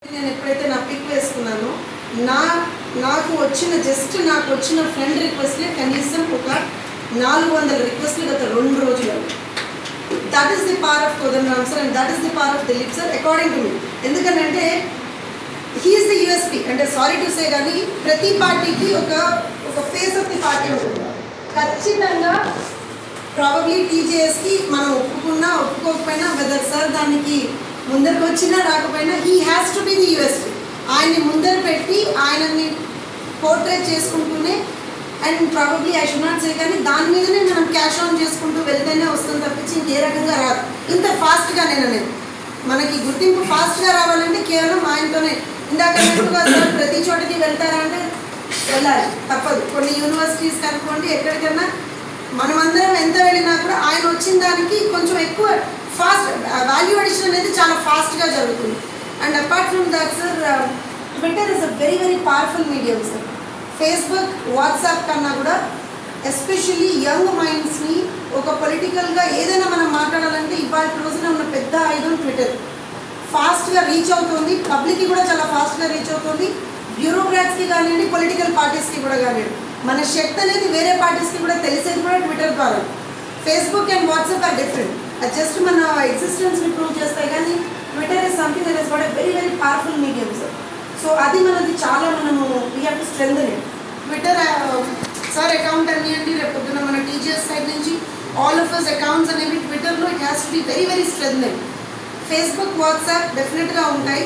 నేను ఎప్పుడైతే నా పిక్ వేసుకున్నానో నా నాకు వచ్చిన జస్ట్ నాకు వచ్చిన ఫ్రెండ్ రిక్వెస్ట్లే కనీసం ఒక నాలుగు వందల రిక్వెస్ట్లు గత రెండు రోజులు that is the power of Kodandaram sir and that is the power of Dilip sir according to me ఎందుకంటే హీఈస్ ది యూఎస్పీ అంటే సారీ టు సే కానీ ప్రతి పార్టీకి ఒక ఒక ఫేస్ ఆఫ్ ది పార్టీ ఉంటుంది ఖచ్చితంగా ప్రాబబ్లీ టీజేఎస్కి మనం ఒప్పుకున్నా ఒప్పుకోకపోయినా వెదర్ సార్ దానికి ముందరకు వచ్చినా రాకపోయినా he has to be the USP ఆయన్ని ముందర పెట్టి ఆయనని పోర్ట్రేట్ చేసుకుంటూనే and probably I should not say కానీ దాని మీదనే మనం క్యాష్ ఆన్ చేసుకుంటూ వెళ్తేనే వస్తుంది తప్పించి ఇంకే రకంగా రాదు ఇంత ఫాస్ట్గా నేను అనేది మనకి గుర్తింపు ఫాస్ట్గా రావాలంటే కేవలం ఆయనతోనే ఇందాక అన్నట్టుగా సార్ ప్రతి చోటకి వెళ్తారా అంటే వెళ్ళాలి తప్పదు కొన్ని యూనివర్సిటీస్ కనుక్కోండి ఎక్కడికైనా మనమందరం ఎంత వెళ్ళినా కూడా ఆయన వచ్చిన దానికి కొంచెం ఎక్కువ ఫాస్ట్ వాల్యూ అడిషన్ అనేది చాలా ఫాస్ట్గా జరుగుతుంది and apart from that sir Twitter is a very very powerful medium sir Facebook WhatsApp కన్నా కూడా ఎస్పెషల్లీ యంగ్ మైండ్స్ని ఒక పొలిటికల్గా ఏదైనా మనం మాట్లాడాలంటే ఇవాళ రోజున ఉన్న పెద్ద ఆయుధం ట్విట్టర్ ఫాస్ట్గా రీచ్ అవుతుంది పబ్లిక్కి కూడా చాలా ఫాస్ట్గా రీచ్ అవుతుంది బ్యూరోక్రాట్స్కి కానివ్వండి పొలిటికల్ పార్టీస్కి కూడా కానివ్వండి మన శక్తి అనేది వేరే పార్టీస్కి కూడా తెలిసేది కూడా ట్విట్టర్ ద్వారా Facebook and WhatsApp are different అది జస్ట్ మన ఎగ్జిస్టెన్స్ని ప్రూవ్ చేస్తాయి కానీ Twitter is something that is what very very powerful medium sir so అది మనది చాలా మనము we have to strength it Twitter sir account అనివ్వండి రేపు పొద్దున మన టీచర్స్ సైడ్ నుంచి ఆల్ ఆఫ్ అస్ అకౌంట్స్ అనేవి ట్విట్టర్లో it has to be very very strength Facebook WhatsApp డెఫినెట్గా ఉంటాయి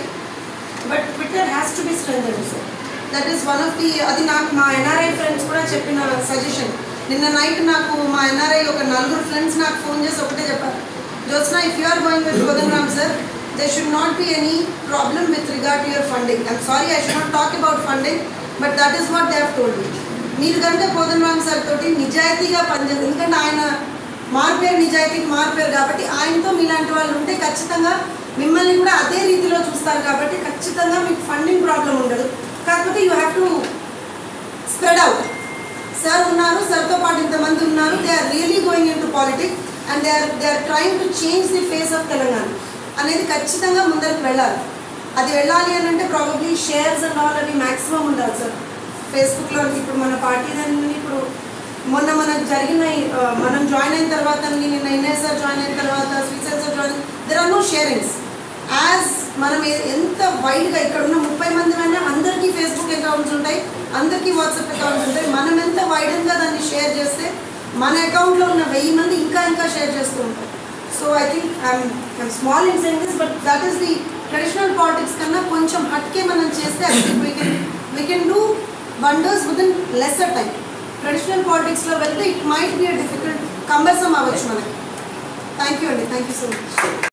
but Twitter has to be స్ట్రెంగ్ sir that is one of the అది నాకు మా ఎన్ఆర్ఐ ఫ్రెండ్స్ కూడా చెప్పిన సజెషన్ నిన్న నైట్ నాకు మా ఎన్ఆర్ఐ ఒక నలుగురు ఫ్రెండ్స్ నాకు ఫోన్ చేసి ఒకటే చెప్పారు Jyotsna if you are going with Kodandaram sir they should not be any problem with regard to your funding I'm sorry I should not talk about funding but that is what they have told me మీరు కనుక కోదన్ Kodandaram sir తోటి నిజాయితీగా పనిచేస్తారు ఎందుకంటే ఆయన మారిపోయారు నిజాయితీకి మారిపోయారు కాబట్టి ఆయనతో మీలాంటి వాళ్ళు ఉంటే ఖచ్చితంగా మిమ్మల్ని కూడా అదే రీతిలో చూస్తారు కాబట్టి ఖచ్చితంగా మీకు ఫండింగ్ ప్రాబ్లం ఉండదు కాకపోతే you have to spread out sir ఉన్నారు సార్తో పాటు ఇంతమంది ఉన్నారు they are really going in to politics and they are they are trying to change the face of Telangana అనేది ఖచ్చితంగా ముందరికి వెళ్ళాలి అది వెళ్ళాలి అని అంటే ప్రాబబ్లీ షేర్స్ అండ్ ఆల్ అవి మ్యాక్సిమం ఉండాలి సార్ ఫేస్బుక్లో ఇప్పుడు మన పార్టీ దాన్ని ఇప్పుడు మొన్న మనకు జరిగిన ఈ, ఆ, మనం జాయిన్ అయిన తర్వాత నిన్న ఇన్నే సార్ జాయిన్ అయిన తర్వాత Srishail sir join there are no sharings as మనం ఏ- ఎంత వైడ్గా ఇక్కడ ఉన్న ముప్పై మంది అయినా అందరికీ ఫేస్బుక్ అకౌంట్స్ ఉంటాయి అందరికీ వాట్సాప్ అకౌంట్స్ ఉంటాయి మనం ఎంత వైడెన్గా దాన్ని షేర్ చేస్తే మన అకౌంట్లో ఉన్న వెయ్యి మంది ఇంకా ఇంకా షేర్ చేస్తూ ఉంటారు so I think I'm I'm small in saying this but that is the traditional politics కన్నా కొంచెం హట్కే మనం చేస్తే I think we can we can do wonders with in lesser time traditional పాలిటిక్స్లో వెళ్తే it might be difficult cumbersome అవ్వచ్చు మనకి thank you అండి థ్యాంక్ యూ సో మచ్